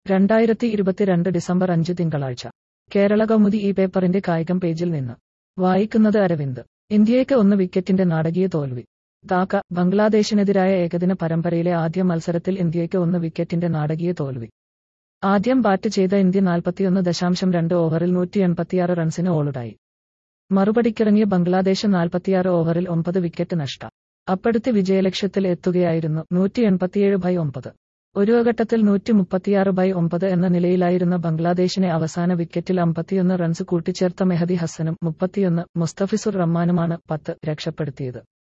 രണ്ടായിരത്തി ഇരുപത്തിരണ്ട് ഡിസംബർ അഞ്ച് തിങ്കളാഴ്ച കേരള കൗമുദി ഈ പേപ്പറിന്റെ കായികം പേജിൽ നിന്ന് വായിക്കുന്നത് അരവിന്ദ് ഇന്ത്യയ്ക്ക് ഒന്ന് വിക്കറ്റിന്റെ നാടകീയ തോൽവി ധാക്ക ബംഗ്ലാദേശിനെതിരായ ഏകദിന പരമ്പരയിലെ ആദ്യ മത്സരത്തിൽ ഇന്ത്യയ്ക്ക് ഒന്ന് വിക്കറ്റിന്റെ നാടകീയ തോൽവി ആദ്യം ബാറ്റ് ചെയ്ത ഇന്ത്യ നാൽപ്പത്തിയൊന്ന് ദശാംശം രണ്ട് ഓവറിൽ നൂറ്റി എൺപത്തിയാറ് റൺസിന് ഓളുടായി മറുപടിക്കിറങ്ങിയ ബംഗ്ലാദേശ് നാൽപ്പത്തിയാറ് ഓവറിൽ ഒമ്പത് വിക്കറ്റ് നഷ്ട അപ്പെടുത്തി വിജയലക്ഷ്യത്തിൽ എത്തുകയായിരുന്നു നൂറ്റി എൺപത്തിയേഴ് ബൈ ഒമ്പത് ഒരു ഘട്ടത്തിൽ നൂറ്റി മുപ്പത്തിയാറ് ബൈ ഒമ്പത് എന്ന നിലയിലായിരുന്ന ബംഗ്ലാദേശിനെ അവസാന വിക്കറ്റിൽ അമ്പത്തിയൊന്ന് റൺസ് കൂട്ടിച്ചേർത്ത മെഹദി ഹസനും മുപ്പത്തിയൊന്ന് മുസ്തഫിസുർ റഹ്മാനുമാണ് പത്ത് രക്ഷപ്പെടുത്തിയത്